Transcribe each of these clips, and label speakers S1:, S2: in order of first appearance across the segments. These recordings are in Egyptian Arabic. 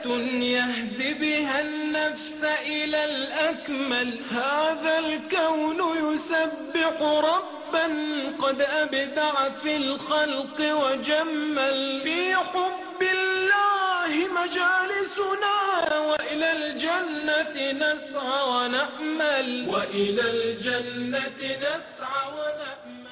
S1: يهدي بها النفس إلى الأكمل هذا الكون يسبح ربا قد أبدع في الخلق وجمل في حب الله مجالسنا وإلى الجنة نسعى ونأمل وإلى الجنة نسعى ونأمل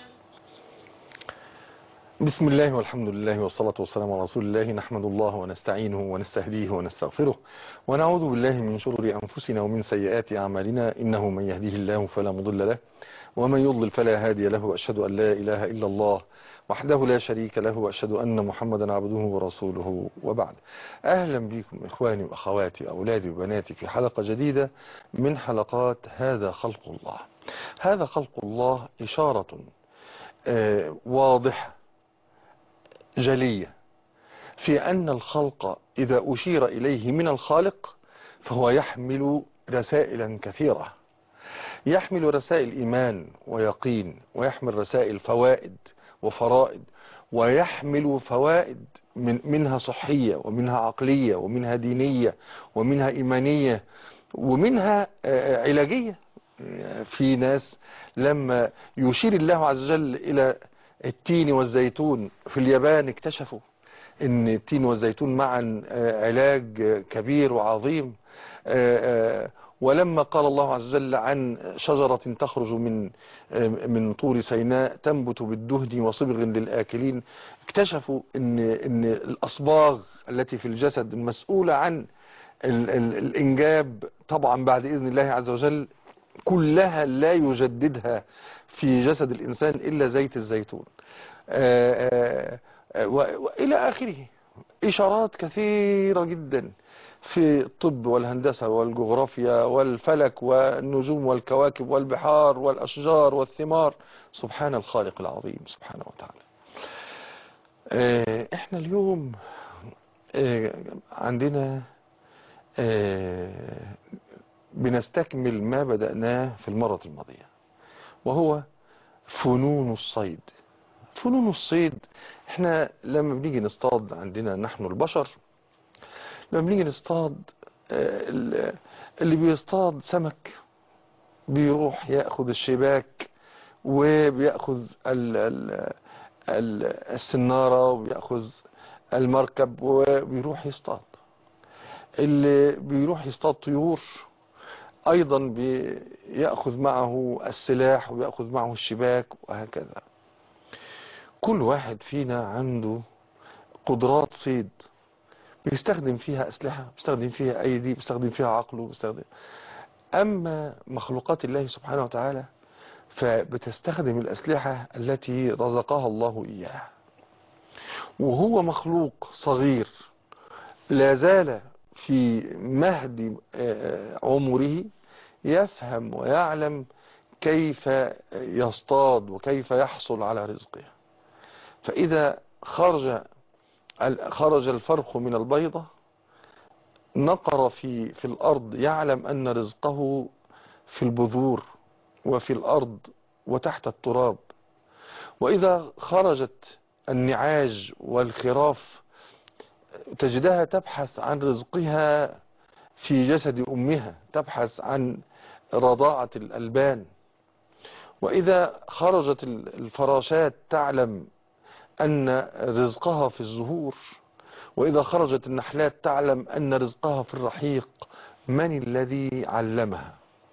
S2: بسم الله والحمد لله والصلاة والسلام على رسول الله نحمد الله ونستعينه ونستهديه ونستغفره ونعوذ بالله من شرور أنفسنا ومن سيئات أعمالنا إنه من يهديه الله فلا مضل له ومن يضلل فلا هادي له وأشهد أن لا إله إلا الله وحده لا شريك له وأشهد أن محمدا عبده ورسوله وبعد أهلا بكم إخواني وأخواتي وأولادي وبناتي في حلقة جديدة من حلقات هذا خلق الله هذا خلق الله إشارة آه، واضحة جلية في أن الخلق إذا أشير إليه من الخالق فهو يحمل رسائلا كثيرة يحمل رسائل إيمان ويقين ويحمل رسائل فوائد وفرائد ويحمل فوائد من منها صحية ومنها عقلية ومنها دينية ومنها إيمانية ومنها آه، علاجية في ناس لما يشير الله عز وجل إلى التين والزيتون في اليابان اكتشفوا ان التين والزيتون معا آه، علاج آه، كبير وعظيم آه، آه، ولما قال الله عز وجل عن شجرة تخرج من آه، من طور سيناء تنبت بالدهن وصبغ للآكلين اكتشفوا ان ان الأصباغ التي في الجسد المسؤولة عن ال ال الإنجاب طبعا بعد إذن الله عز وجل كلها لا يجددها في جسد الإنسان إلا زيت الزيتون آه، آه، آه، و- وإلى آخره إشارات كثيرة جدا في الطب والهندسة والجغرافيا والفلك والنجوم والكواكب والبحار والأشجار والثمار سبحان الخالق العظيم سبحانه وتعالى آه، احنا اليوم آه، عندنا آه، بنستكمل ما بدأناه في المرة الماضية وهو فنون الصيد فنون الصيد احنا لما بنيجي نصطاد عندنا نحن البشر لما بنيجي نصطاد آه، ال- اللي بيصطاد سمك بيروح ياخذ الشباك وبياخذ ال ال ال السنارة وبياخذ المركب وبيروح يصطاد اللي بيروح يصطاد طيور ايضا بياخذ معه السلاح وياخذ معه الشباك وهكذا كل واحد فينا عنده قدرات صيد بيستخدم فيها اسلحه بيستخدم فيها ايدي بيستخدم فيها عقله بيستخدم اما مخلوقات الله سبحانه وتعالى فبتستخدم الاسلحه التي رزقها الله اياها وهو مخلوق صغير لا زال في مهد آه، عمره يفهم ويعلم كيف يصطاد وكيف يحصل على رزقه فإذا خرج خرج الفرخ من البيضة نقر في في الأرض يعلم أن رزقه في البذور وفي الأرض وتحت التراب وإذا خرجت النعاج والخراف تجدها تبحث عن رزقها في جسد أمها تبحث عن رضاعة الألبان وإذا خرجت الفراشات تعلم أن رزقها في الزهور وإذا خرجت النحلات تعلم أن رزقها في الرحيق من الذي علمها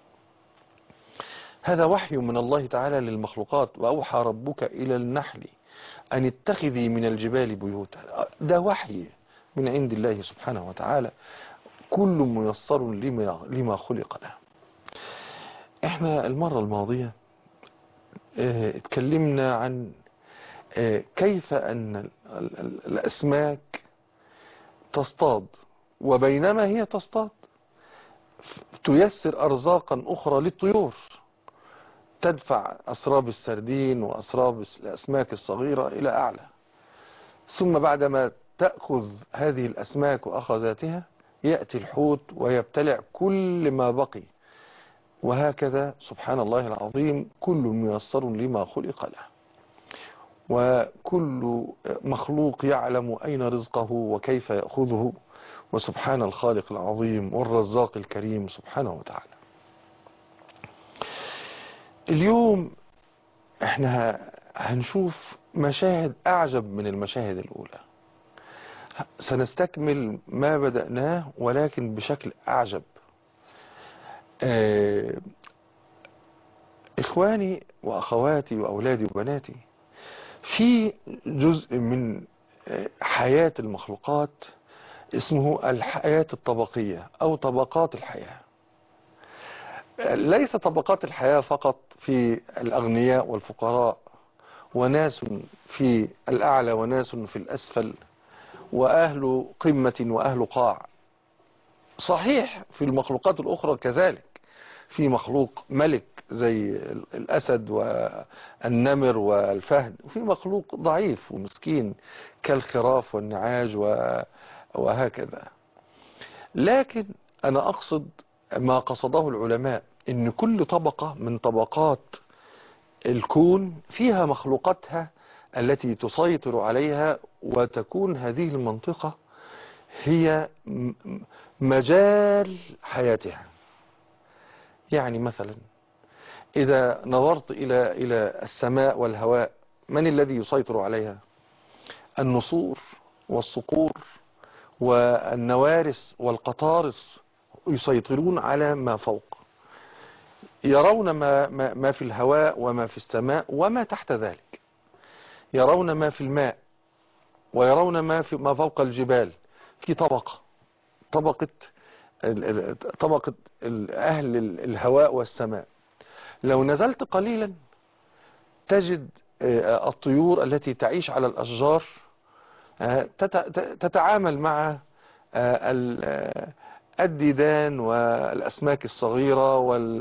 S2: هذا وحي من الله تعالى للمخلوقات وأوحى ربك إلى النحل أن اتخذي من الجبال بيوتا ده وحي من عند الله سبحانه وتعالى كل ميسر لما, لما خلق له احنا المرة الماضية اه اتكلمنا عن اه كيف ان ال ال ال الاسماك تصطاد وبينما هي تصطاد تيسر ارزاقا اخرى للطيور تدفع اسراب السردين واسراب الاسماك الصغيرة الى اعلى ثم بعدما تأخذ هذه الأسماك وأخذاتها يأتي الحوت ويبتلع كل ما بقي وهكذا سبحان الله العظيم كل ميسر لما خلق له وكل مخلوق يعلم أين رزقه وكيف يأخذه وسبحان الخالق العظيم والرزاق الكريم سبحانه وتعالى اليوم احنا هنشوف مشاهد أعجب من المشاهد الأولى سنستكمل ما بدأناه ولكن بشكل أعجب اه إخواني وأخواتي وأولادي وبناتي في جزء من حياة المخلوقات اسمه الحياة الطبقية أو طبقات الحياة ليس طبقات الحياة فقط في الأغنياء والفقراء وناس في الأعلى وناس في الأسفل وأهل قمة وأهل قاع صحيح في المخلوقات الأخرى كذلك في مخلوق ملك زي الأسد والنمر والفهد وفي مخلوق ضعيف ومسكين كالخراف والنعاج وهكذا لكن أنا أقصد ما قصده العلماء إن كل طبقة من طبقات الكون فيها مخلوقاتها التي تسيطر عليها وتكون هذه المنطقة هي مجال حياتها يعني مثلا إذا نظرت إلى إلى السماء والهواء من الذي يسيطر عليها النسور والصقور والنوارس والقطارس يسيطرون على ما فوق يرون ما, ما, ما في الهواء وما في السماء وما تحت ذلك يرون ما في الماء ويرون ما في ما فوق الجبال في طبقة طبقة طبقة أهل الهواء والسماء لو نزلت قليلا تجد الطيور التي تعيش على الأشجار تتعامل مع الديدان والأسماك الصغيرة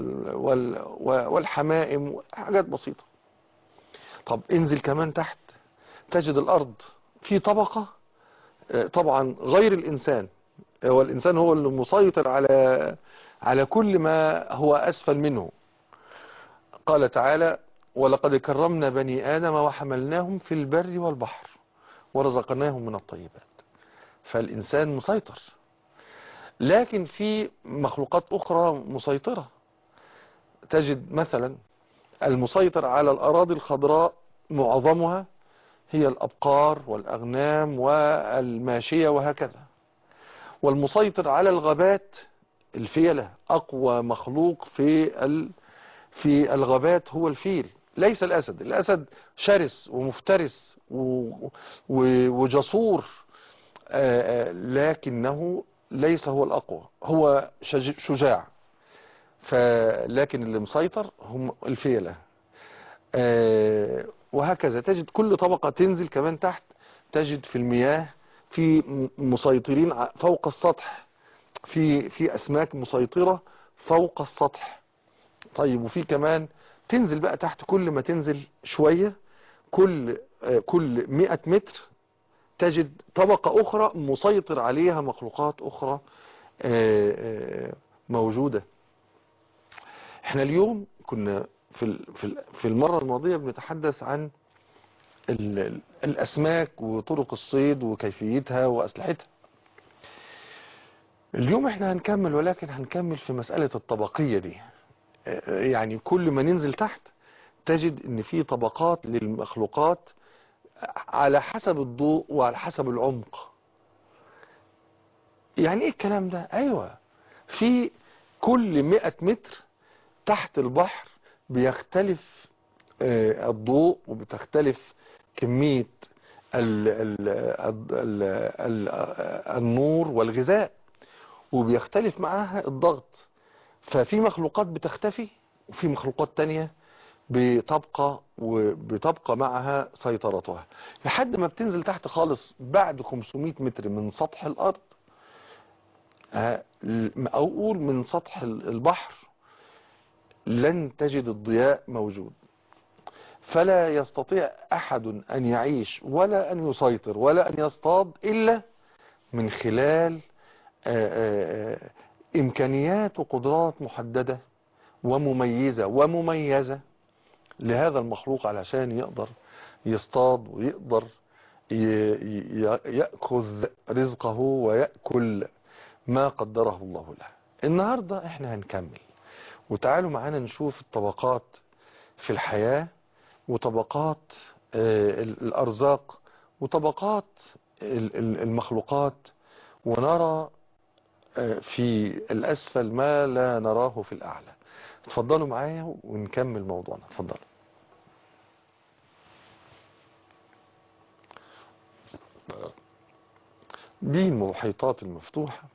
S2: والحمائم حاجات بسيطة طب انزل كمان تحت تجد الأرض في طبقة طبعا غير الإنسان هو الإنسان هو اللي مسيطر على على كل ما هو أسفل منه قال تعالى ولقد كرمنا بني آدم وحملناهم في البر والبحر ورزقناهم من الطيبات فالإنسان مسيطر لكن في مخلوقات أخرى مسيطرة تجد مثلا المسيطر على الأراضي الخضراء معظمها هي الأبقار والأغنام والماشية وهكذا والمسيطر على الغابات الفيلة أقوى مخلوق في ال... في الغابات هو الفيل ليس الأسد الأسد شرس ومفترس و... و... وجسور آآ آآ لكنه ليس هو الأقوى هو شج... شجاع فلكن اللي مسيطر هم الفيلة وهكذا تجد كل طبقة تنزل كمان تحت تجد في المياه في مسيطرين فوق السطح في في أسماك مسيطرة فوق السطح طيب وفي كمان تنزل بقى تحت كل ما تنزل شوية كل كل 100 متر تجد طبقة أخرى مسيطر عليها مخلوقات أخرى موجودة احنا اليوم كنا في في المرة الماضية بنتحدث عن الأسماك وطرق الصيد وكيفيتها وأسلحتها اليوم احنا هنكمل ولكن هنكمل في مسألة الطبقية دي يعني كل ما ننزل تحت تجد ان في طبقات للمخلوقات على حسب الضوء وعلى حسب العمق يعني ايه الكلام ده ايوه في كل 100 متر تحت البحر بيختلف الضوء وبتختلف كمية ال ال ال ال النور والغذاء وبيختلف معاها الضغط ففي مخلوقات بتختفي وفي مخلوقات تانية بتبقى وبتبقى معها سيطرتها لحد ما بتنزل تحت خالص بعد 500 متر من سطح الأرض أو أقول من سطح البحر لن تجد الضياء موجود فلا يستطيع أحد أن يعيش ولا أن يسيطر ولا أن يصطاد إلا من خلال آآ آآ إمكانيات وقدرات محددة ومميزة ومميزة لهذا المخلوق علشان يقدر يصطاد ويقدر يأخذ رزقه ويأكل ما قدره الله له النهاردة احنا هنكمل وتعالوا معانا نشوف الطبقات في الحياة وطبقات الأرزاق وطبقات المخلوقات ونرى في الأسفل ما لا نراه في الأعلى اتفضلوا معايا ونكمل موضوعنا اتفضلوا دي المحيطات المفتوحة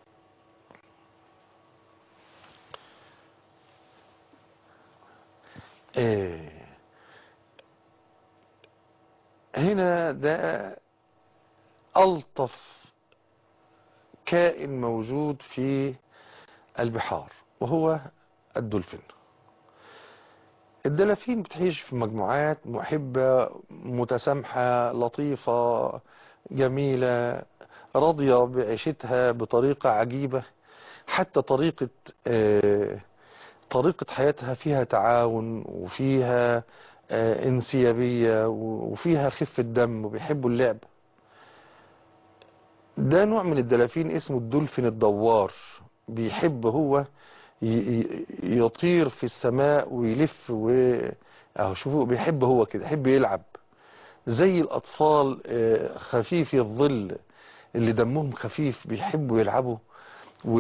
S2: ايه هنا ده ألطف كائن موجود في البحار وهو الدولفين الدلافين بتعيش في مجموعات محبة متسامحة لطيفة جميلة راضية بعيشتها بطريقة عجيبة حتى طريقة آه طريقة حياتها فيها تعاون وفيها آه انسيابية وفيها خفة دم وبيحبوا اللعب ده نوع من الدلافين اسمه الدولفين الدوار بيحب هو يطير في السماء ويلف و اهو شوفوا بيحب هو كده يحب يلعب زي الاطفال خفيفي الظل اللي دمهم خفيف بيحبوا يلعبوا و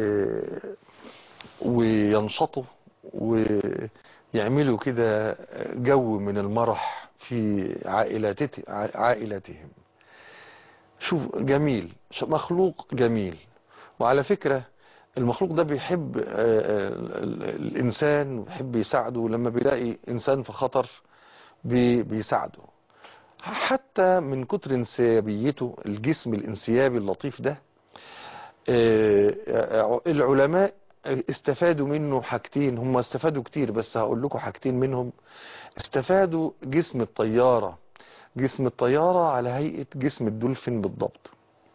S2: وينشطوا ويعملوا كده جو من المرح في عائلاتهم شوف جميل مخلوق جميل وعلى فكرة المخلوق ده بيحب الإنسان وبيحب يساعده لما بيلاقي إنسان في خطر بيساعده حتى من كتر انسيابيته الجسم الانسيابي اللطيف ده العلماء استفادوا منه حاجتين هم استفادوا كتير بس هقول لكم حاجتين منهم استفادوا جسم الطيارة جسم الطيارة على هيئة جسم الدولفين بالضبط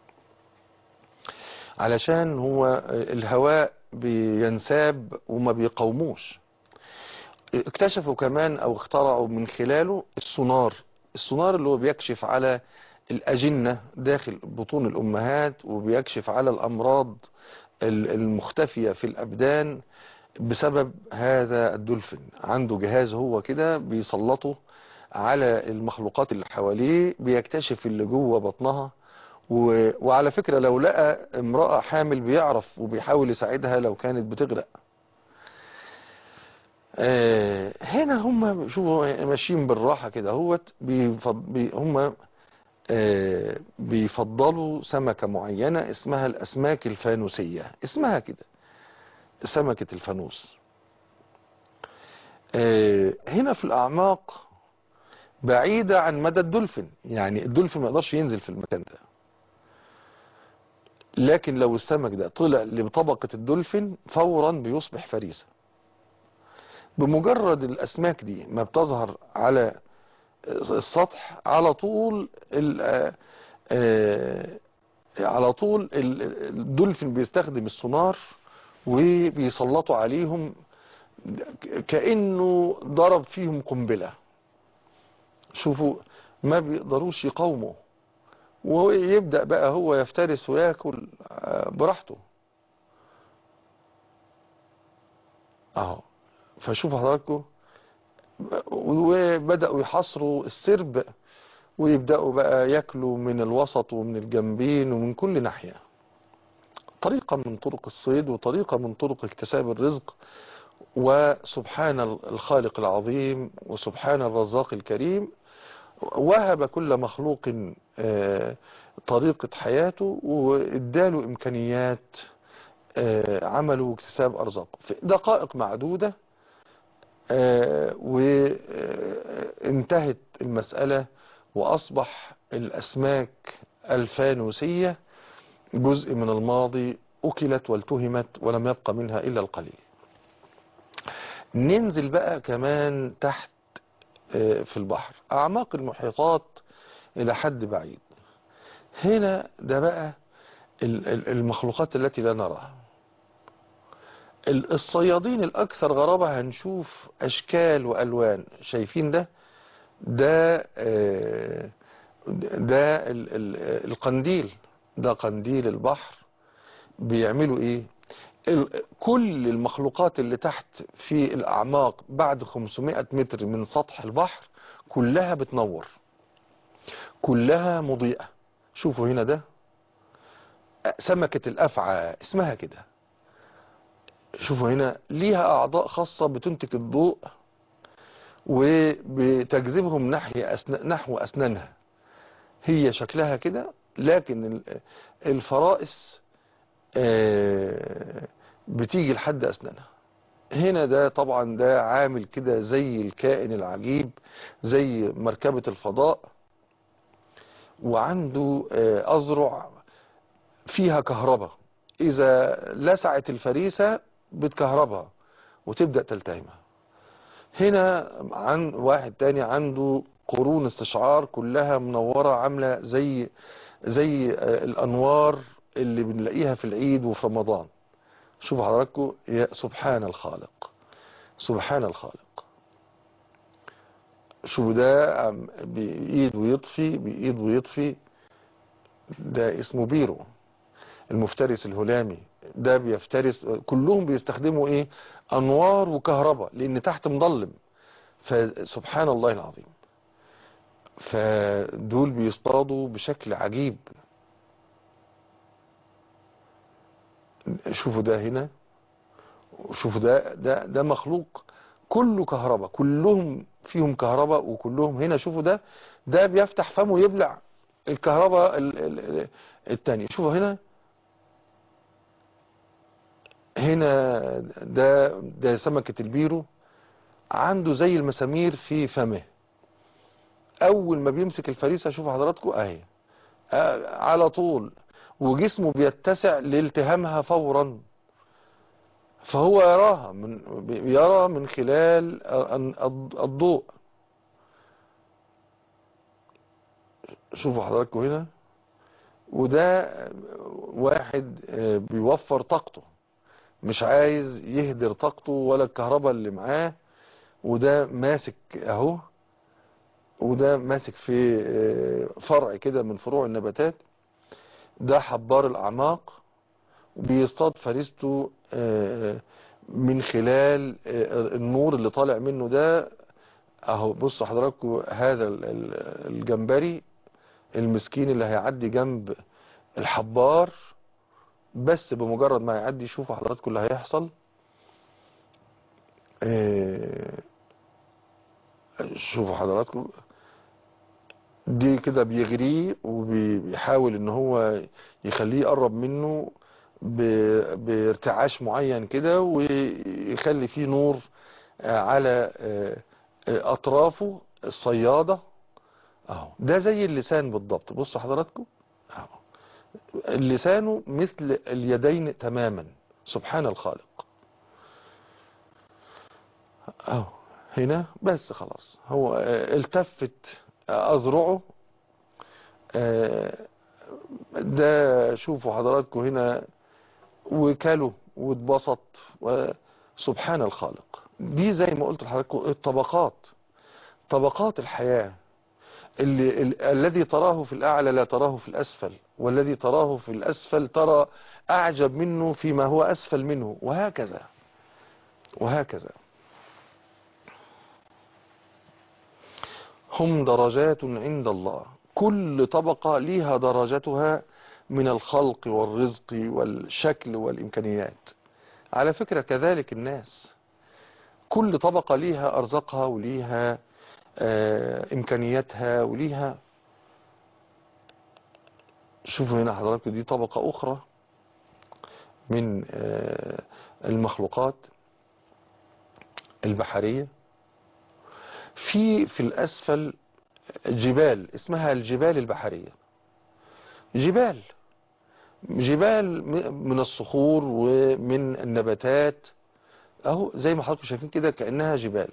S2: علشان هو الهواء بينساب وما بيقاوموش اكتشفوا كمان او اخترعوا من خلاله السونار السونار اللي هو بيكشف على الأجنة داخل بطون الأمهات وبيكشف على الأمراض المختفية في الأبدان بسبب هذا الدولفين عنده جهاز هو كده بيسلطه على المخلوقات اللي حواليه بيكتشف اللي جوه بطنها و... وعلى فكرة لو لقى امرأة حامل بيعرف وبيحاول يساعدها لو كانت بتغرق آه هنا هم شوفوا ماشيين بالراحة كده هوت بيفض... بي... هم آه بيفضلوا سمكة معينة اسمها الأسماك الفانوسية اسمها كده سمكة الفانوس آه هنا في الأعماق بعيدة عن مدى الدولفين يعني الدولفين ما يقدرش ينزل في المكان ده لكن لو السمك ده طلع لطبقة الدولفين فورا بيصبح فريسة بمجرد الأسماك دي ما بتظهر على السطح على طول على طول الدولفين بيستخدم السونار وبيسلطوا عليهم كأنه ضرب فيهم قنبلة شوفوا ما بيقدروش يقاوموا ويبدأ بقى هو يفترس وياكل براحته اهو فشوفوا حضراتكم وبدأوا يحصروا السرب ويبدأوا بقى ياكلوا من الوسط ومن الجنبين ومن كل ناحية طريقة من طرق الصيد وطريقة من طرق اكتساب الرزق وسبحان الخالق العظيم وسبحان الرزاق الكريم وهب كل مخلوق طريقة حياته واداله امكانيات عمله واكتساب ارزاقه في دقائق معدودة وانتهت المسألة واصبح الاسماك الفانوسية جزء من الماضي اكلت والتهمت ولم يبقى منها الا القليل ننزل بقى كمان تحت في البحر اعماق المحيطات الى حد بعيد هنا ده بقى المخلوقات التي لا نراها الصيادين الاكثر غرابة هنشوف اشكال والوان شايفين ده ده آه، ده ال- ال- القنديل ده قنديل البحر بيعملوا ايه ال- كل المخلوقات اللي تحت في الاعماق بعد 500 متر من سطح البحر كلها بتنور كلها مضيئة شوفوا هنا ده سمكة الافعى اسمها كده شوفوا هنا ليها اعضاء خاصة بتنتج الضوء وبتجذبهم ناحية أسن... نحو اسنانها هي شكلها كده لكن ال- الفرائس آه، بتيجي لحد اسنانها هنا ده طبعا ده عامل كده زي الكائن العجيب زي مركبة الفضاء وعنده آه، أذرع فيها كهرباء إذا لسعت الفريسة بتكهربها وتبدأ تلتهمها هنا عن واحد تاني عنده قرون استشعار كلها منورة عاملة زي زي آه، الأنوار اللي بنلاقيها في العيد وفي رمضان شوفوا حضراتكم يا سبحان الخالق سبحان الخالق شوفوا ده عم بإيد ويطفي بإيد ويطفي ده اسمه بيرو المفترس الهلامي ده بيفترس كلهم بيستخدموا ايه انوار وكهرباء لان تحت مظلم فسبحان الله العظيم فدول بيصطادوا بشكل عجيب شوفوا ده هنا شوفوا ده ده ده مخلوق كله كهرباء كلهم فيهم كهرباء وكلهم هنا شوفوا ده ده بيفتح فمه يبلع الكهرباء ال- ال- ال- التاني شوفوا هنا هنا ده ده سمكة البيرو عنده زي المسامير في فمه اول ما بيمسك الفريسة شوفوا حضراتكم اهي آه، على طول وجسمه بيتسع لالتهامها فورا فهو يراها من يرى من خلال ال- الضوء شوفوا حضراتكم هنا وده واحد آه، بيوفر طاقته مش عايز يهدر طاقته ولا الكهرباء اللي معاه وده ماسك اهو وده ماسك في آه، فرع كده من فروع النباتات ده حبار الاعماق بيصطاد فريسته آه، من خلال آه، النور اللي طالع منه ده اهو بصوا حضراتكم هذا ال- ال- الجمبري المسكين اللي هيعدي جنب الحبار بس بمجرد ما يعدي شوفوا حضراتكم اللي هيحصل آه، شوفوا حضراتكم دي كده بيغريه وبيحاول ان هو يخليه يقرب منه ب- بارتعاش معين كده ويخلي فيه نور آه، على آه، آه، اطرافه الصيادة اهو ده زي اللسان بالضبط بصوا حضراتكم اهو لسانه مثل اليدين تماما سبحان الخالق اهو هنا بس خلاص هو آه، التفت اذرعه آه، ده شوفوا حضراتكم هنا وكله واتبسط وسبحان الخالق دي زي ما قلت لحضراتكم الطبقات طبقات الحياة اللي ال- الذي تراه في الأعلى لا تراه في الأسفل والذي تراه في الأسفل ترى أعجب منه فيما هو أسفل منه وهكذا وهكذا هم درجات عند الله كل طبقة ليها درجتها من الخلق والرزق والشكل والإمكانيات على فكرة كذلك الناس كل طبقة ليها أرزقها وليها آه، إمكانياتها وليها شوفوا هنا حضراتكم دي طبقة أخرى من آه، المخلوقات البحرية في في الأسفل جبال اسمها الجبال البحرية جبال جبال م- من الصخور ومن النباتات اهو زي ما حضراتكم شايفين كده كأنها جبال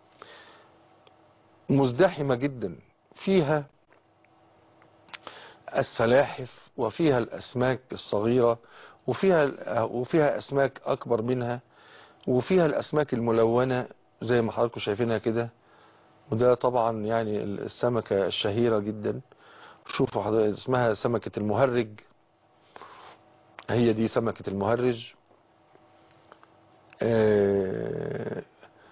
S2: مزدحمة جدا فيها السلاحف وفيها الأسماك الصغيرة وفيها وفيها أسماك أكبر منها وفيها الأسماك الملونة زي ما حضراتكم شايفينها كده وده طبعا يعني السمكة الشهيرة جدا شوفوا حضرتك اسمها سمكة المهرج هي دي سمكة المهرج آه،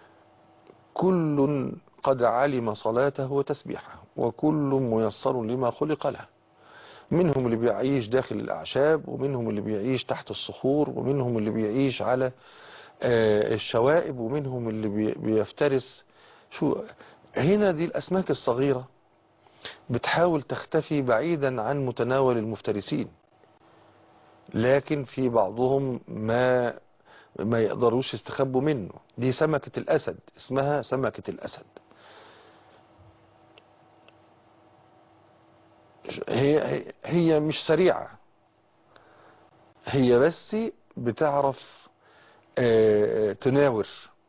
S2: كل قد علم صلاته وتسبيحه وكل ميسر لما خلق له منهم اللي بيعيش داخل الأعشاب ومنهم اللي بيعيش تحت الصخور ومنهم اللي بيعيش على آه، الشوائب ومنهم اللي بي- بيفترس شو هنا دي الأسماك الصغيرة بتحاول تختفي بعيدا عن متناول المفترسين لكن في بعضهم ما ما يقدروش يستخبوا منه دي سمكة الأسد اسمها سمكة الأسد هي هي- هي مش سريعة هي بس بتعرف آه، تناور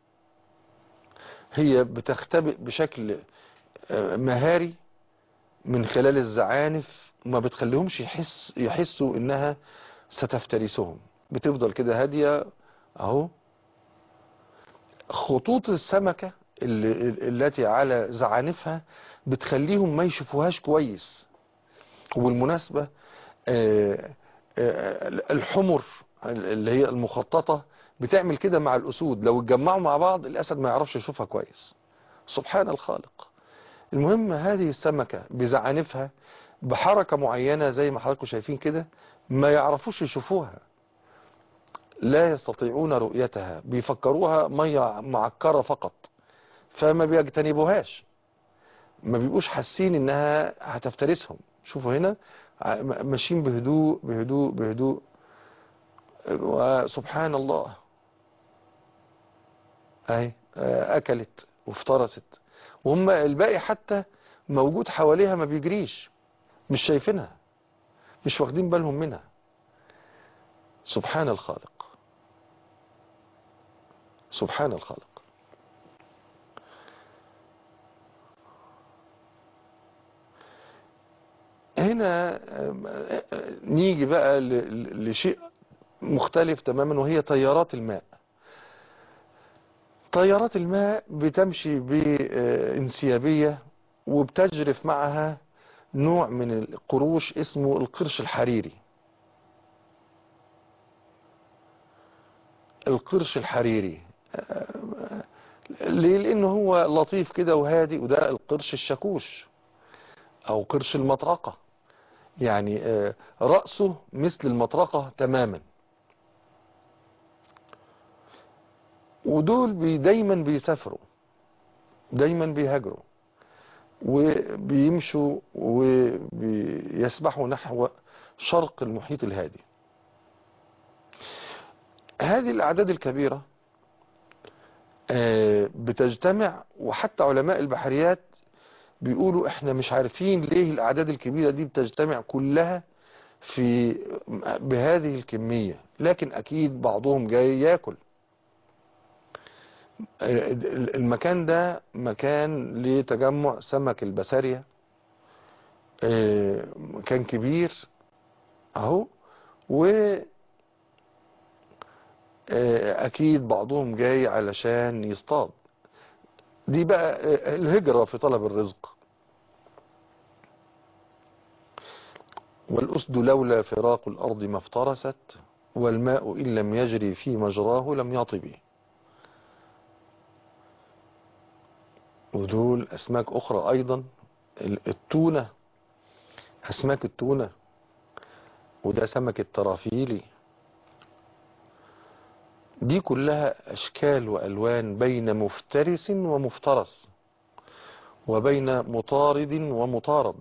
S2: هي بتختبئ بشكل آه، مهاري من خلال الزعانف ما بتخليهمش يحس يحسوا انها ستفترسهم بتفضل كده هادية اهو خطوط السمكة اللي التي على زعانفها بتخليهم ما يشوفوهاش كويس وبالمناسبة آه، آه، الحمر اللي هي المخططة بتعمل كده مع الأسود لو اتجمعوا مع بعض الأسد ما يعرفش يشوفها كويس سبحان الخالق المهم هذه السمكة بزعانفها بحركة معينة زي ما حضراتكم شايفين كده ما يعرفوش يشوفوها لا يستطيعون رؤيتها بيفكروها مية معكرة فقط فما بيجتنبوهاش ما بيبقوش حاسين انها هتفترسهم شوفوا هنا ع- ماشيين بهدوء بهدوء بهدوء وسبحان الله اهي آه، اكلت وافترست وهم الباقي حتى موجود حواليها ما بيجريش مش شايفينها مش واخدين بالهم منها سبحان الخالق سبحان الخالق هنا آم، آه، آه، نيجي بقى ل- ل- لشيء مختلف تماما وهي تيارات الماء تيارات الماء بتمشي بانسيابية وبتجرف معها نوع من القروش اسمه القرش الحريري القرش الحريري آه، ليه لانه هو لطيف كده وهادي وده القرش الشاكوش او قرش المطرقة يعني آه، رأسه مثل المطرقة تماما ودول بي دايما بيسافروا دايما بيهاجروا وبيمشوا وبيسبحوا نحو شرق المحيط الهادي هذه الأعداد الكبيرة آه، بتجتمع وحتى علماء البحريات بيقولوا احنا مش عارفين ليه الأعداد الكبيرة دي بتجتمع كلها في بهذه الكمية لكن أكيد بعضهم جاي ياكل آه، المكان ده مكان لتجمع سمك البسارية آه، مكان كبير اهو و آه، اكيد بعضهم جاي علشان يصطاد دي بقى آه، الهجرة في طلب الرزق والأسد لولا فراق الأرض ما افترست والماء إن لم يجري في مجراه لم يطب ودول أسماك أخرى أيضا ال- التونة أسماك التونة وده سمك الترافيلي دي كلها أشكال وألوان بين مفترس ومفترس وبين مطارد ومطارد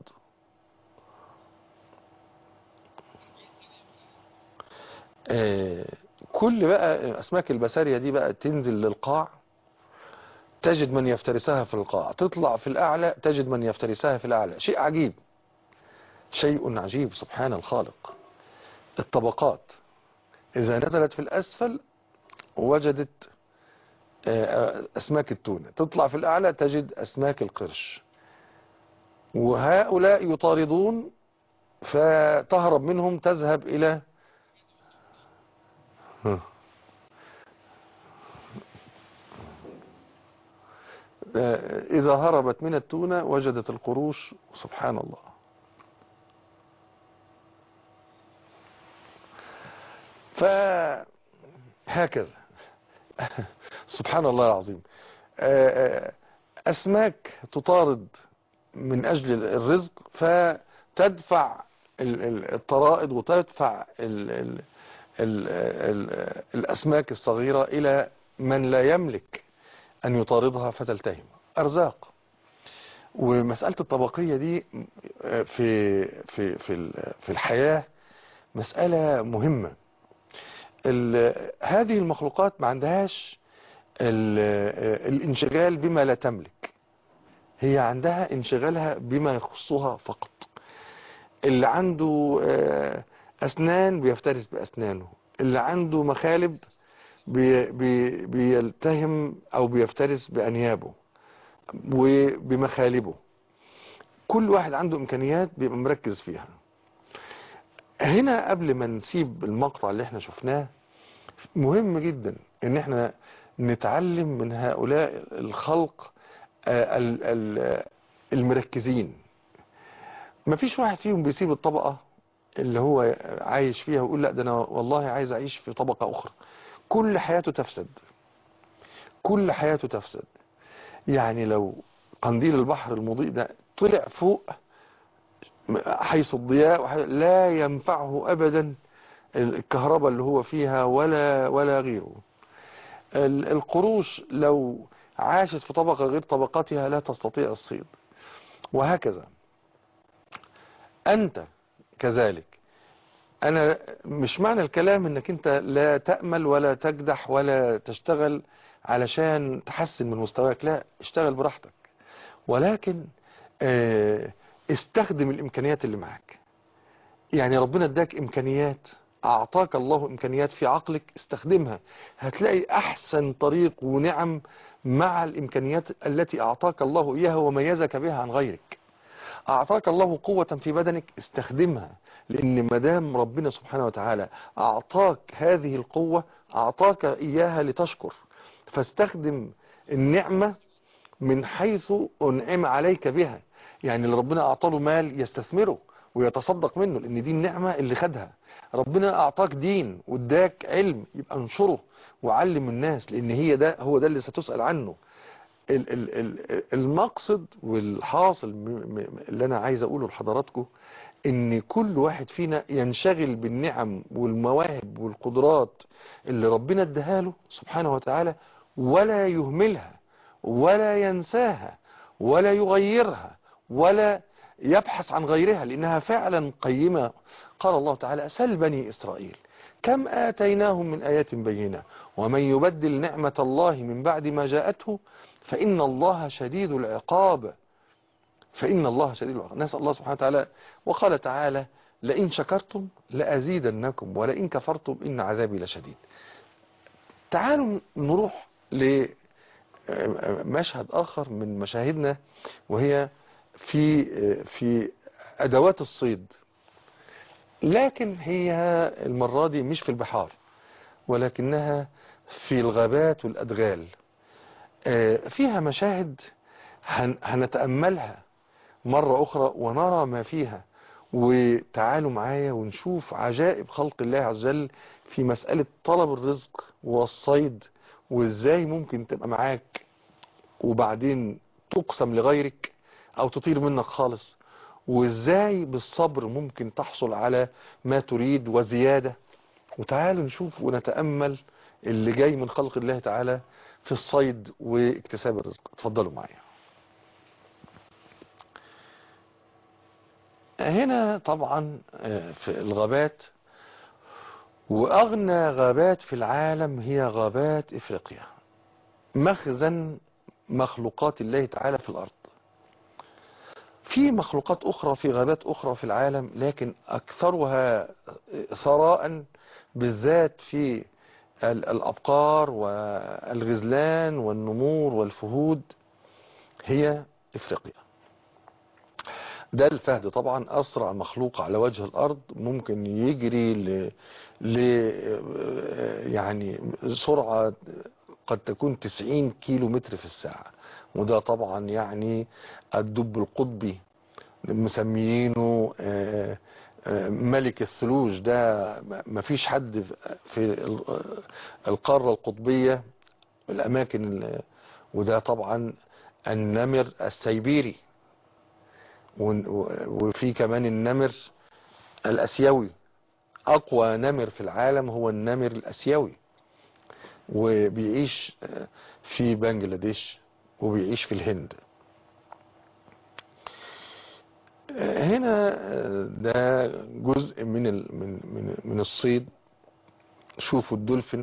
S2: آه، كل بقى أسماك البسارية دي بقى تنزل للقاع تجد من يفترسها في القاع تطلع في الأعلى تجد من يفترسها في الأعلى شيء عجيب شيء عجيب سبحان الخالق الطبقات إذا نزلت في الأسفل وجدت آه، أسماك التونة تطلع في الأعلى تجد أسماك القرش وهؤلاء يطاردون فتهرب منهم تذهب إلى آه، إذا هربت من التونة وجدت القروش سبحان الله فهكذا سبحان الله العظيم آه، آه، أسماك تطارد من أجل الرزق فتدفع ال- ال- الطرائد وتدفع ال ال ال ال الأسماك الصغيرة إلى من لا يملك أن يطاردها فتلتهم أرزاق ومسألة الطبقية دي آه، في في في ال- في الحياة مسألة مهمة ال- هذه المخلوقات ما عندهاش ال- الانشغال بما لا تملك هي عندها انشغالها بما يخصها فقط اللي عنده آه، أسنان بيفترس بأسنانه اللي عنده مخالب بي بي بيلتهم أو بيفترس بأنيابه وبمخالبه كل واحد عنده إمكانيات بيبقى مركز فيها هنا قبل ما نسيب المقطع اللي احنا شفناه مهم جدا ان احنا نتعلم من هؤلاء الخلق آه، ال- ال- المركزين مفيش واحد فيهم بيسيب الطبقة اللي هو عايش فيها ويقول لا ده انا والله عايز اعيش في طبقة اخرى كل حياته تفسد كل حياته تفسد يعني لو قنديل البحر المضيء ده طلع فوق حيث الضياء وح- لا ينفعه ابدا الكهرباء اللي هو فيها ولا ولا غيره ال- القروش لو عاشت في طبقة غير طبقتها لا تستطيع الصيد وهكذا أنت كذلك أنا مش معنى الكلام أنك أنت لا تأمل ولا تجدح ولا تشتغل علشان تحسن من مستواك لا اشتغل براحتك ولكن آه، استخدم الإمكانيات اللي معاك يعني ربنا اداك إمكانيات أعطاك الله إمكانيات في عقلك استخدمها هتلاقي أحسن طريق ونعم مع الإمكانيات التي أعطاك الله إياها وميزك بها عن غيرك أعطاك الله قوة في بدنك استخدمها لأن مدام ربنا سبحانه وتعالى أعطاك هذه القوة أعطاك إياها لتشكر فاستخدم النعمة من حيث أنعم عليك بها يعني اللي ربنا أعطاله مال يستثمره ويتصدق منه لأن دي النعمة اللي خدها ربنا أعطاك دين واداك علم يبقى انشره وعلم الناس لأن هي ده هو ده اللي ستسأل عنه ال- ال- ال- المقصد والحاصل م- م- اللي أنا عايز أقوله لحضراتكم إن كل واحد فينا ينشغل بالنعم والمواهب والقدرات اللي ربنا اداها له سبحانه وتعالى ولا يهملها ولا ينساها ولا يغيرها ولا يبحث عن غيرها لأنها فعلا قيمة قال الله تعالى سل بني إسرائيل كم آتيناهم من آيات بينة ومن يبدل نعمة الله من بعد ما جاءته فإن الله شديد العقاب فإن الله شديد العقاب نسأل الله سبحانه وتعالى وقال تعالى لئن شكرتم لأزيدنكم ولئن كفرتم إن عذابي لشديد تعالوا نروح لمشهد آخر من مشاهدنا وهي في في أدوات الصيد لكن هي المرة دي مش في البحار ولكنها في الغابات والأدغال آه، فيها مشاهد هن- هنتأملها مرة أخرى ونرى ما فيها وتعالوا معايا ونشوف عجائب خلق الله عز وجل في مسألة طلب الرزق والصيد وإزاي ممكن تبقى معاك وبعدين تقسم لغيرك أو تطير منك خالص وإزاي بالصبر ممكن تحصل على ما تريد وزيادة وتعالوا نشوف ونتأمل اللي جاي من خلق الله تعالى في الصيد واكتساب الرزق اتفضلوا معايا هنا طبعا آه، في الغابات وأغنى غابات في العالم هي غابات إفريقيا مخزن مخلوقات الله تعالى في الأرض في مخلوقات أخرى في غابات أخرى في العالم لكن أكثرها ثراء بالذات في ال- الأبقار والغزلان والنمور والفهود هي إفريقيا ده الفهد طبعا أسرع مخلوق على وجه الأرض ممكن يجري ل... ل... يعني سرعة قد تكون 90 كيلو متر في الساعة وده طبعا يعني الدب القطبي مسميينه آه، آه، ملك الثلوج ده مفيش حد في ال- القارة القطبية الأماكن ال- وده طبعا النمر السيبيري ون- وفي كمان النمر الأسيوي أقوى نمر في العالم هو النمر الأسيوي وبيعيش آه، في بنجلاديش وبيعيش في الهند آه، هنا آه، ده جزء من ال- من من من الصيد شوفوا الدولفين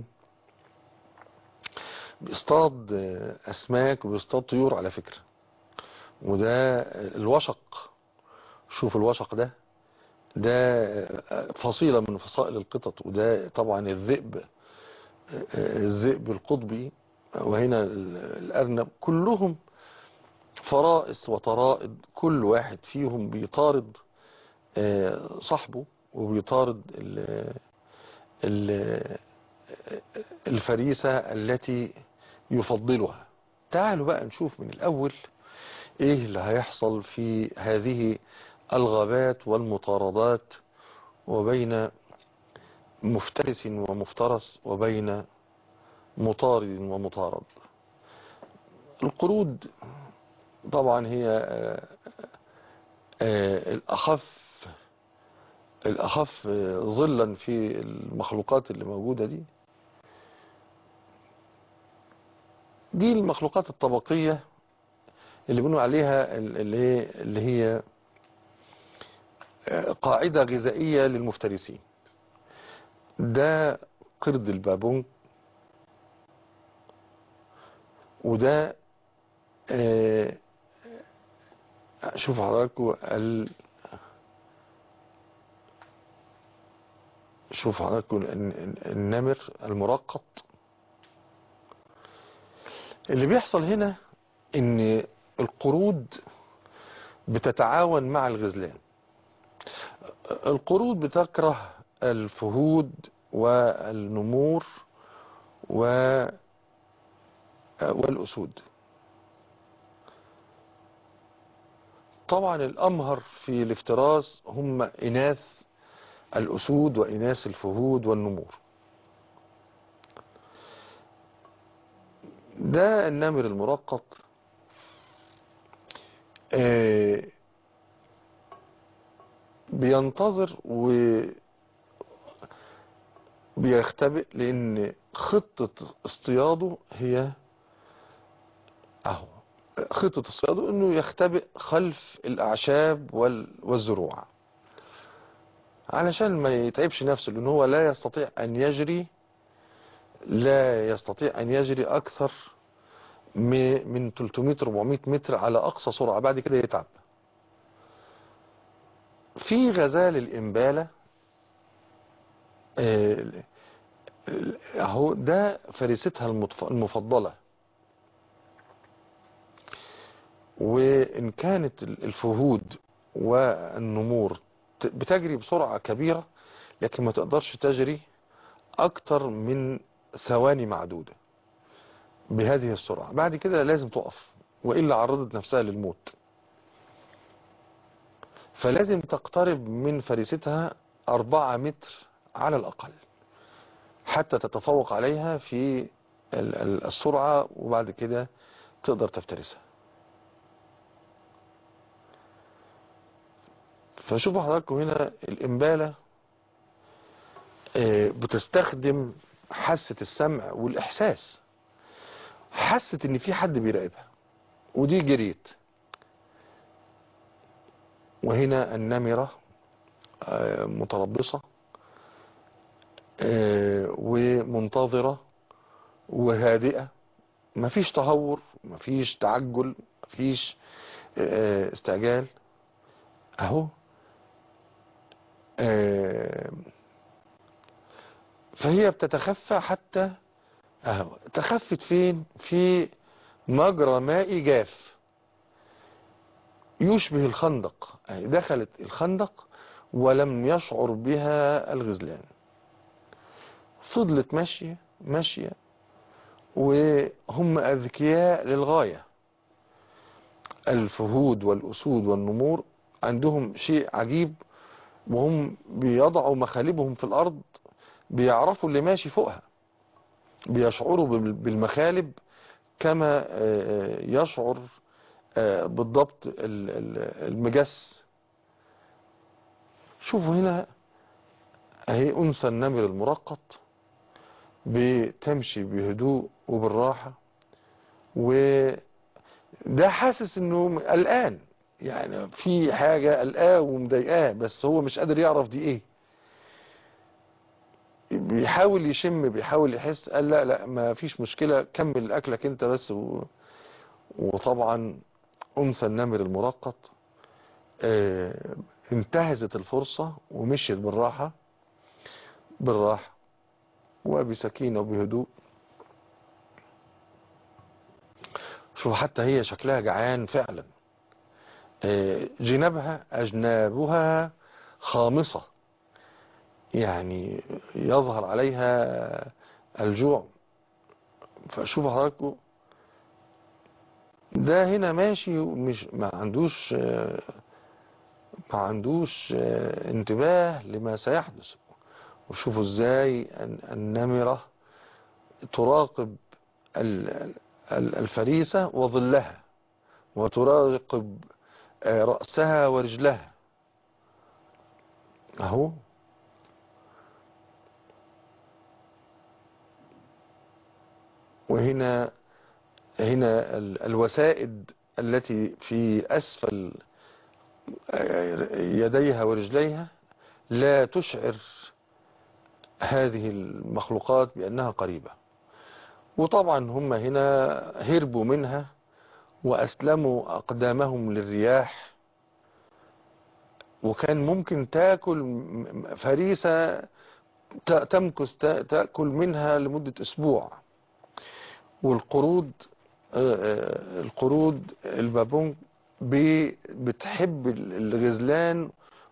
S2: بيصطاد آه، اسماك وبيصطاد طيور على فكرة وده الوشق شوف الوشق ده ده آه، فصيلة من فصائل القطط وده طبعا الذئب آه، الذئب القطبي وهنا ال- الأرنب كلهم فرائس وطرائد كل واحد فيهم بيطارد آه، صاحبه وبيطارد ال- ال- الفريسة التي يفضلها تعالوا بقى نشوف من الأول إيه اللي هيحصل في هذه الغابات والمطاردات وبين مفترس ومفترس وبين مطارد ومطارد القرود طبعا هي آه، آه، الأخف الأخف آه، ظلا في المخلوقات اللي موجودة دي دي المخلوقات الطبقية اللي بنقول عليها ال- اللي هي اللي هي آه، قاعدة غذائية للمفترسين ده قرد البابونج وده آه، شوف حضراتكم ال... شوف حضراتكم الن- الن- النمر المرقط اللي بيحصل هنا ان القرود بتتعاون مع الغزلان القرود بتكره الفهود والنمور و والأسود طبعا الأمهر في الافتراس هم إناث الأسود وإناث الفهود والنمور ده النمر المرقط آه، بينتظر و بيختبئ لأن خطة اصطياده هي أهو خطة اصطياده أنه يختبئ خلف الأعشاب وال- والزروع علشان ما يتعبش نفسه لأنه هو لا يستطيع أن يجري لا يستطيع أن يجري أكثر م- من 300-400 متر على أقصى سرعة بعد كده يتعب في غزال الإمبالة آه، اهو ده فريستها المتف- المفضلة وإن كانت الفهود والنمور ت- بتجري بسرعة كبيرة لكن ما تقدرش تجري أكتر من ثواني معدودة بهذه السرعة بعد كده لازم تقف وإلا عرضت نفسها للموت فلازم تقترب من فريستها أربعة متر على الأقل حتى تتفوق عليها في ال- ال- السرعة وبعد كده تقدر تفترسها فشوفوا حضراتكم هنا الإمبالة آه، بتستخدم حاسة السمع والإحساس حست إن في حد بيراقبها ودي جريت وهنا النمرة آه، متربصة آه، ومنتظرة وهادئة مفيش تهور مفيش تعجل مفيش آه، استعجال اهو آه، فهي بتتخفى حتى اهو تخفت فين في مجرى مائي جاف يشبه الخندق أهي دخلت الخندق ولم يشعر بها الغزلان فضلت ماشية ماشية وهم أذكياء للغاية الفهود والأسود والنمور عندهم شيء عجيب وهم بيضعوا مخالبهم في الأرض بيعرفوا اللي ماشي فوقها بيشعروا بال- بالمخالب كما آه، يشعر آه، بالضبط ال- ال- المجس شوفوا هنا اهي انثى النمر المرقط بتمشي بهدوء وبالراحة وده حاسس انه قلقان يعني في حاجة قلقاه ومضايقاه بس هو مش قادر يعرف دي ايه بيحاول يشم بيحاول يحس قال لا لا ما فيش مشكلة كمل اكلك انت بس و... وطبعا انثى النمر المرقط آه، انتهزت الفرصة ومشيت بالراحة بالراحة وبسكينة وبهدوء شوف حتى هي شكلها جعان فعلا آه، جنابها أجنابها خامصة يعني يظهر عليها الجوع فشوف حضراتكم ده هنا ماشي ومش ما عندوش آه، ما عندوش آه، انتباه لما سيحدث وشوفوا ازاي ال- النمرة تراقب ال- ال- الفريسة وظلها وتراقب آه، رأسها ورجلها اهو وهنا هنا ال- الوسائد التي في أسفل يديها ورجليها لا تشعر هذه المخلوقات بأنها قريبة وطبعا هم هنا هربوا منها وأسلموا أقدامهم للرياح وكان ممكن تاكل م- فريسة ت- تمكث تا- تأكل منها لمدة أسبوع والقرود آه، آه، القرود البابون بي- بتحب ال- الغزلان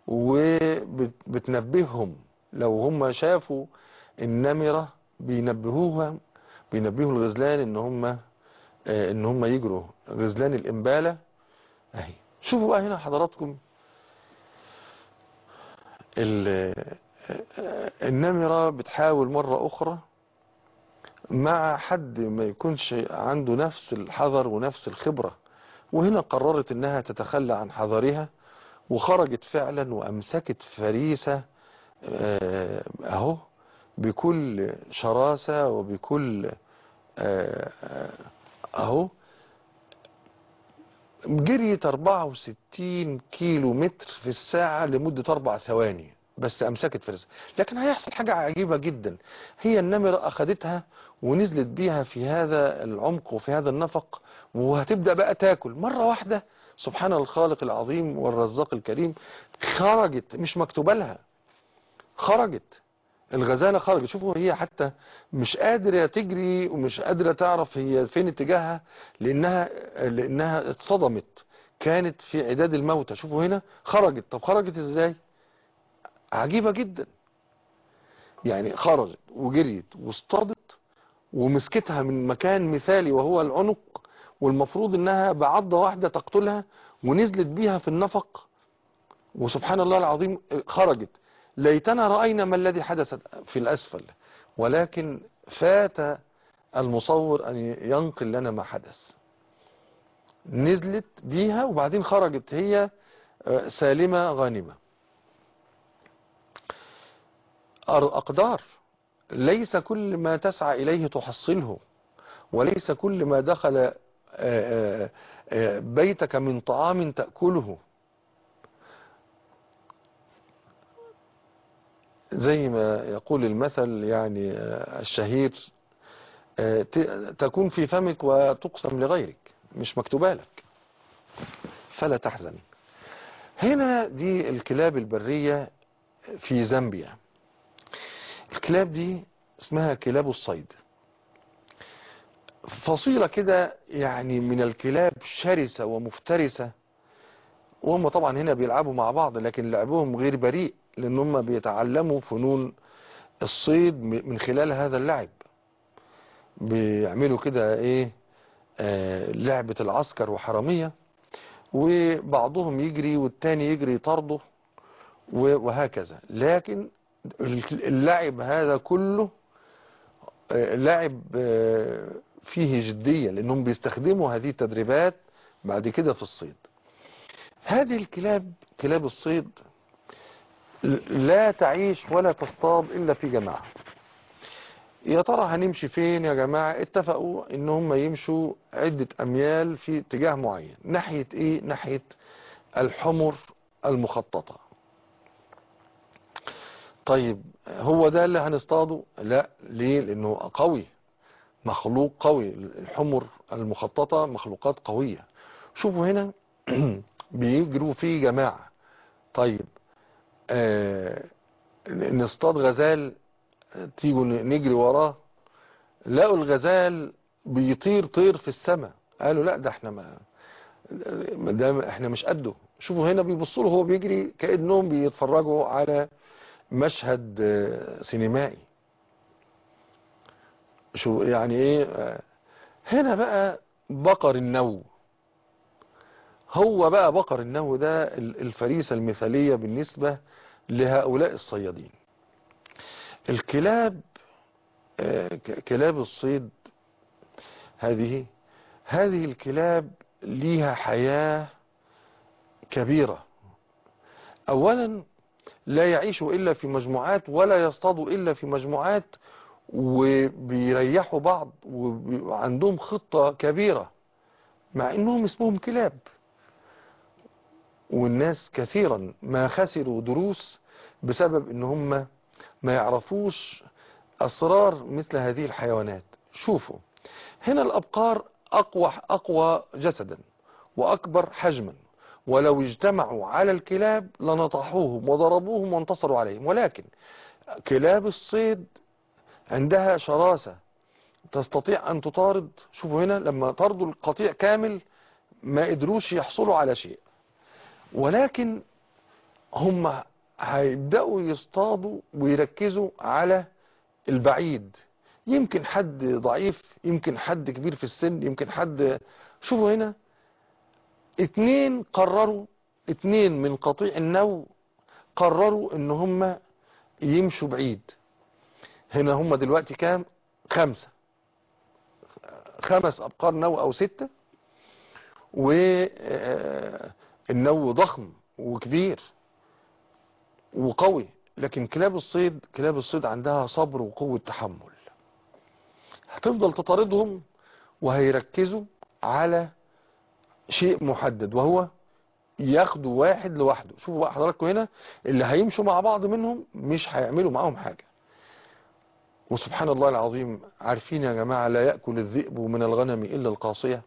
S2: وبتنبههم لو هم شافوا النمرة بينبهوها بينبهوا الغزلان ان هم آه، ان هم يجروا غزلان الامبالة اهي شوفوا بقى هنا حضراتكم ال- آه، النمرة بتحاول مرة اخرى مع حد ما يكونش عنده نفس الحذر ونفس الخبرة وهنا قررت انها تتخلى عن حذرها وخرجت فعلا وامسكت فريسة آه، اهو بكل شراسة وبكل آه، آه، اهو جريت 64 كيلو متر في الساعة لمدة اربع ثواني بس امسكت فريسة لكن هيحصل حاجة عجيبة جدا هي النمرة اخدتها ونزلت بيها في هذا العمق وفي هذا النفق وهتبدأ بقى تاكل مرة واحدة سبحان الخالق العظيم والرزاق الكريم خرجت مش مكتوبة لها خرجت الغزالة خرجت شوفوا هي حتى مش قادرة تجري ومش قادرة تعرف هي فين اتجاهها لانها لانها اتصدمت كانت في عداد الموتى شوفوا هنا خرجت طب خرجت ازاي عجيبة جدا يعني خرجت وجريت واصطادت ومسكتها من مكان مثالي وهو العنق والمفروض انها بعضة واحدة تقتلها ونزلت بيها في النفق وسبحان الله العظيم خرجت ليتنا رأينا ما الذي حدث في الأسفل ولكن فات المصور أن ينقل لنا ما حدث نزلت بيها وبعدين خرجت هي آه، سالمة غانمة أقدار ليس كل ما تسعى إليه تحصله وليس كل ما دخل آه، آه، آه، بيتك من طعام تأكله زي ما يقول المثل يعني آه، الشهير آه، ت- تكون في فمك وتقسم لغيرك مش مكتوبة لك فلا تحزن هنا دي الكلاب البرية في زامبيا الكلاب دي اسمها كلاب الصيد فصيلة كده يعني من الكلاب شرسة ومفترسة وهم طبعا هنا بيلعبوا مع بعض لكن لعبهم غير بريء لان هم بيتعلموا فنون الصيد م- من خلال هذا اللعب بيعملوا كده ايه آه لعبة العسكر وحرامية وبعضهم يجري والتاني يجري يطرده و- وهكذا لكن اللعب هذا كله آه، لعب آه، فيه جدية لأنهم بيستخدموا هذه التدريبات بعد كده في الصيد هذه الكلاب كلاب الصيد لا تعيش ولا تصطاد إلا في جماعة يا ترى هنمشي فين يا جماعة اتفقوا ان هم يمشوا عدة اميال في اتجاه معين ناحية ايه ناحية الحمر المخططة طيب هو ده اللي هنصطاده لا ليه لانه قوي مخلوق قوي الحمر المخططة مخلوقات قوية شوفوا هنا بيجروا في جماعة طيب آه نصطاد غزال تيجوا نجري وراه لقوا الغزال بيطير طير في السماء قالوا لا ده احنا ما ده احنا مش قده شوفوا هنا بيبصوا له هو بيجري كأنهم بيتفرجوا على مشهد آه، سينمائي شو يعني ايه آه، هنا بقى بقر النو هو بقى بقر النو ده ال- الفريسة المثالية بالنسبة لهؤلاء الصيادين الكلاب آه، ك- كلاب الصيد هذه هذه الكلاب ليها حياة كبيرة اولا لا يعيشوا الا في مجموعات ولا يصطادوا الا في مجموعات وبيريحوا بعض وعندهم خطة كبيرة مع انهم اسمهم كلاب والناس كثيرا ما خسروا دروس بسبب ان هم ما يعرفوش اسرار مثل هذه الحيوانات شوفوا هنا الابقار اقوى اقوى جسدا واكبر حجما ولو اجتمعوا على الكلاب لنطحوهم وضربوهم وانتصروا عليهم ولكن كلاب الصيد عندها شراسة تستطيع ان تطارد شوفوا هنا لما طردوا القطيع كامل ما قدروش يحصلوا على شيء ولكن هم هيبدأوا يصطادوا ويركزوا على البعيد يمكن حد ضعيف يمكن حد كبير في السن يمكن حد شوفوا هنا اتنين قرروا اتنين من قطيع النو قرروا ان هم يمشوا بعيد هنا هم دلوقتي كام خمسة خمس ابقار نو او ستة والنو ضخم وكبير وقوي لكن كلاب الصيد كلاب الصيد عندها صبر وقوة تحمل هتفضل تطاردهم وهيركزوا على شيء محدد وهو ياخدوا واحد لوحده شوفوا بقى حضراتكم هنا اللي هيمشوا مع بعض منهم مش هيعملوا معاهم حاجة وسبحان الله العظيم عارفين يا جماعة لا يأكل الذئب من الغنم إلا القاصية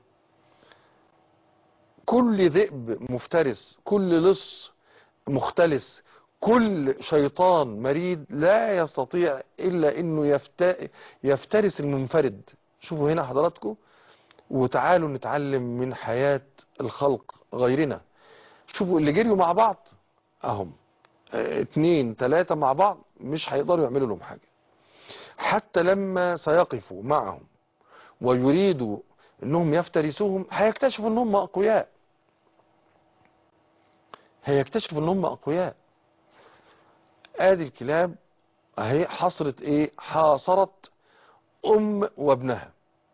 S2: كل ذئب مفترس كل لص مختلس كل شيطان مريد لا يستطيع إلا أنه يفت... يفترس المنفرد شوفوا هنا حضراتكم وتعالوا نتعلم من حياة الخلق غيرنا شوفوا اللي جريوا مع بعض اهم اه، اتنين تلاتة مع بعض مش هيقدروا يعملوا لهم حاجة حتى لما سيقفوا معهم ويريدوا انهم يفترسوهم هيكتشفوا انهم اقوياء هيكتشفوا انهم اقوياء ادي الكلاب اهي حصرت ايه حاصرت ام وابنها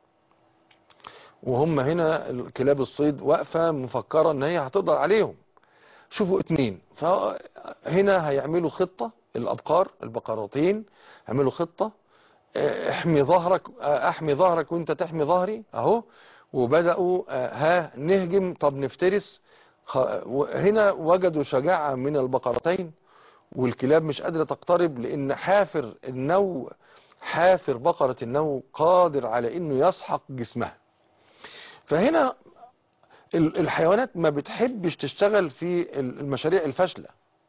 S2: وهم هنا الكلاب الصيد واقفة مفكرة ان هي هتقدر عليهم شوفوا اتنين فهنا هيعملوا خطة الابقار البقرتين يعملوا خطة اه، احمي ظهرك اه، احمي ظهرك وانت تحمي ظهري اهو وبدأوا اه، ها نهجم طب نفترس خ- هنا وجدوا شجاعة من البقرتين والكلاب مش قادرة تقترب لان حافر النو حافر بقرة النو قادر على انه يسحق جسمها فهنا ال- الحيوانات ما بتحبش تشتغل في ال- المشاريع الفاشلة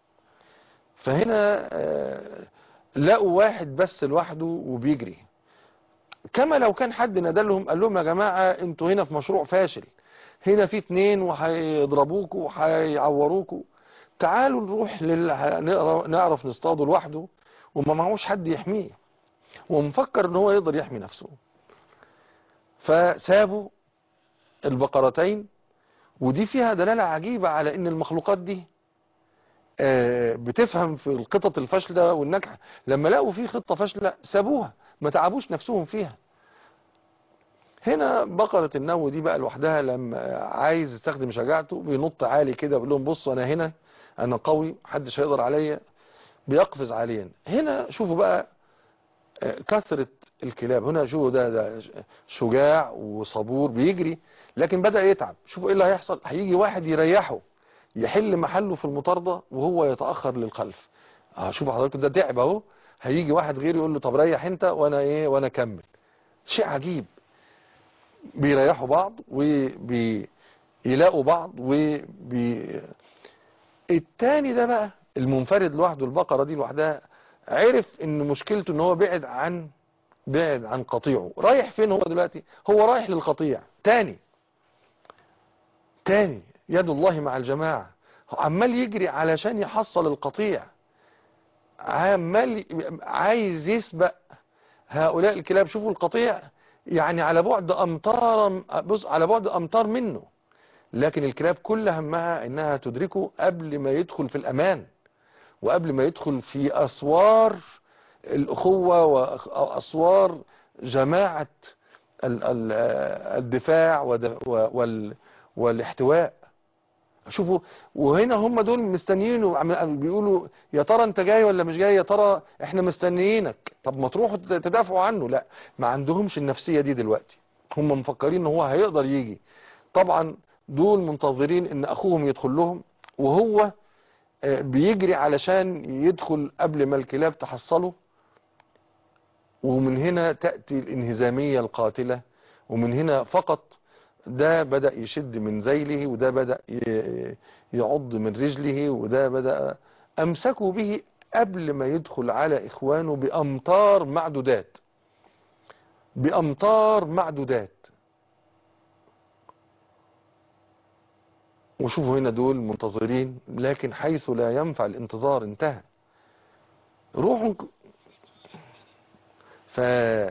S2: فهنا آه، لقوا واحد بس لوحده وبيجري كما لو كان حد نادلهم قال لهم يا جماعة انتوا هنا في مشروع فاشل هنا في اتنين وهيضربوكوا وهيعوروكوا تعالوا نروح لل... نقرا- نعرف نصطاده لوحده وما معهوش حد يحميه ومفكر ان هو يقدر يحمي نفسه فسابوا البقرتين ودي فيها دلالة عجيبة على ان المخلوقات دي آه، بتفهم في الخطط الفاشلة والناجحة لما لقوا في خطة فاشلة سابوها ما تعبوش نفسهم فيها هنا بقرة النو دي بقى لوحدها لما عايز يستخدم شجاعته بينط عالي كده بيقول لهم بصوا انا هنا انا قوي محدش هيقدر عليا بيقفز عاليا هنا شوفوا بقى آه، كثرة الكلاب هنا شوفوا ده ده شجاع وصبور بيجري لكن بدأ يتعب شوفوا ايه اللي هيحصل هيجي واحد يريحه يحل محله في المطاردة وهو يتأخر للخلف اه شوفوا حضراتكم ده تعب اهو هيجي واحد غيره يقول له طب ريح انت وانا ايه وانا اكمل شيء عجيب بيريحوا بعض وبيلاقوا بعض وبي التاني ده بقى المنفرد لوحده البقرة دي لوحدها عرف ان مشكلته ان هو بعد عن بعد عن قطيعه رايح فين هو دلوقتي هو رايح للقطيع تاني تاني يد الله مع الجماعة عمال يجري علشان يحصل القطيع عمال عايز يسبق هؤلاء الكلاب شوفوا القطيع يعني على بعد امتار بص على بعد امتار منه لكن الكلاب كل همها انها تدركه قبل ما يدخل في الامان وقبل ما يدخل في اسوار الاخوة واسوار جماعة ال- ال- الدفاع ود- وال- والاحتواء شوفوا وهنا هم دول مستنيين وعم- بيقولوا يا ترى انت جاي ولا مش جاي يا ترى احنا مستنيينك طب ما تروحوا تد- تدافعوا عنه لا ما عندهمش النفسية دي دلوقتي هم مفكرين ان هو هيقدر يجي طبعا دول منتظرين ان اخوهم يدخل لهم وهو آه، بيجري علشان يدخل قبل ما الكلاب تحصله ومن هنا تأتي الانهزامية القاتلة ومن هنا فقط ده بدأ يشد من ذيله وده بدأ ي- يعض من رجله وده بدأ أمسكوا به قبل ما يدخل على إخوانه بأمتار معدودات بأمتار معدودات وشوفوا هنا دول منتظرين لكن حيث لا ينفع الانتظار انتهى روحوا انق- ف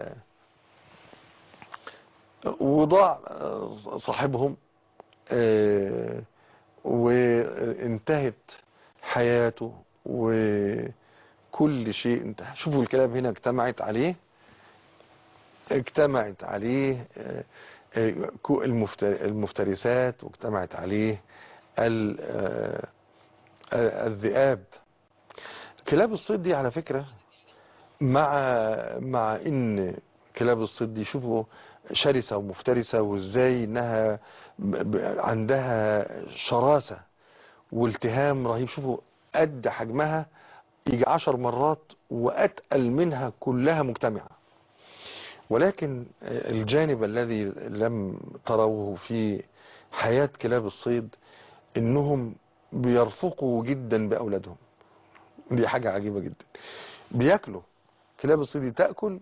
S2: وضاع صاحبهم آه، وانتهت حياته وكل شيء انتهى شوفوا الكلاب هنا اجتمعت عليه اجتمعت عليه آه، آه، كو- المفتر- المفترسات واجتمعت عليه ال- آه، آه، الذئاب كلاب الصيد دي على فكرة مع مع ان كلاب الصيد دي شوفوا شرسة ومفترسة وازاي انها ب- ب- عندها شراسة والتهام رهيب شوفوا قد حجمها يجي عشر مرات واتقل منها كلها مجتمعة ولكن الجانب الذي لم تروه في حياة كلاب الصيد انهم بيرفقوا جدا باولادهم دي حاجة عجيبة جدا بياكلوا كلاب الصيد دي تأكل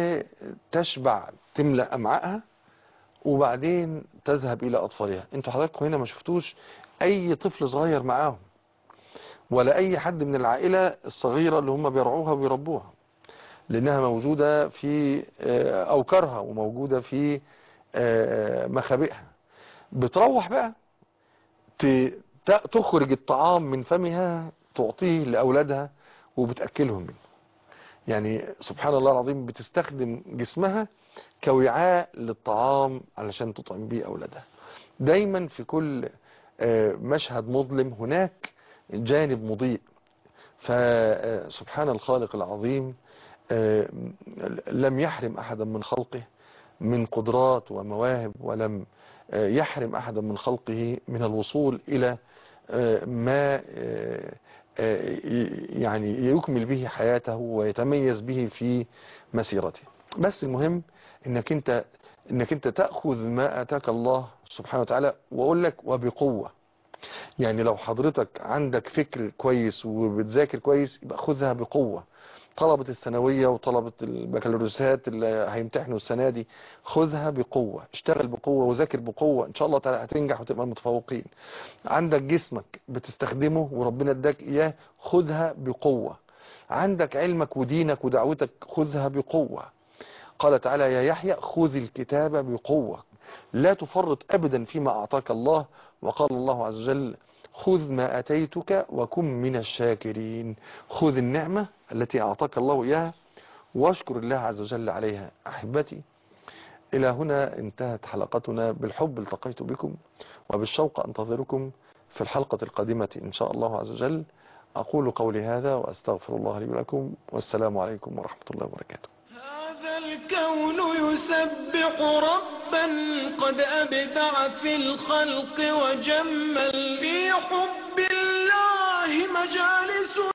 S2: وتشبع تملأ أمعائها وبعدين تذهب إلى أطفالها انتوا حضراتكم هنا ما شفتوش أي طفل صغير معاهم ولا أي حد من العائلة الصغيرة اللي هم بيرعوها وبيربوها لأنها موجودة في آه، أوكارها وموجودة في آه، مخابئها بتروح بقى ت- ت- تخرج الطعام من فمها تعطيه لأولادها وبتأكلهم منه يعني سبحان الله العظيم بتستخدم جسمها كوعاء للطعام علشان تطعم بيه أولادها دايما في كل آه، مشهد مظلم هناك جانب مضيء فسبحان الخالق العظيم آه، لم يحرم أحدا من خلقه من قدرات ومواهب ولم آه، يحرم أحدا من خلقه من الوصول إلى آه، ما آه، آه، يعني يكمل به حياته ويتميز به في مسيرته بس المهم انك انت انك انت تأخذ ما اتاك الله سبحانه وتعالى واقول لك وبقوة يعني لو حضرتك عندك فكر كويس وبتذاكر كويس يبقى خذها بقوة طلبة الثانوية وطلبة البكالوريوسات اللي هيمتحنوا السنة دي خذها بقوة اشتغل بقوة وذاكر بقوة ان شاء الله تعالى هتنجح وتبقى متفوقين عندك جسمك بتستخدمه وربنا اداك اياه خذها بقوة عندك علمك ودينك ودعوتك خذها بقوة قال تعالى يا يحيى خذ الكتاب بقوة لا تفرط أبدا فيما أعطاك الله وقال الله عز وجل خذ ما أتيتك وكن من الشاكرين خذ النعمة التي أعطاك الله إياها واشكر الله عز وجل عليها أحبتي إلى هنا انتهت حلقتنا بالحب التقيت بكم وبالشوق أنتظركم في الحلقة القادمة إن شاء الله عز وجل أقول قولي هذا وأستغفر الله لي ولكم والسلام عليكم ورحمة الله وبركاته
S1: هذا الكون يسبح ربا قد أبدع في الخلق وجمل في حب الله مجالس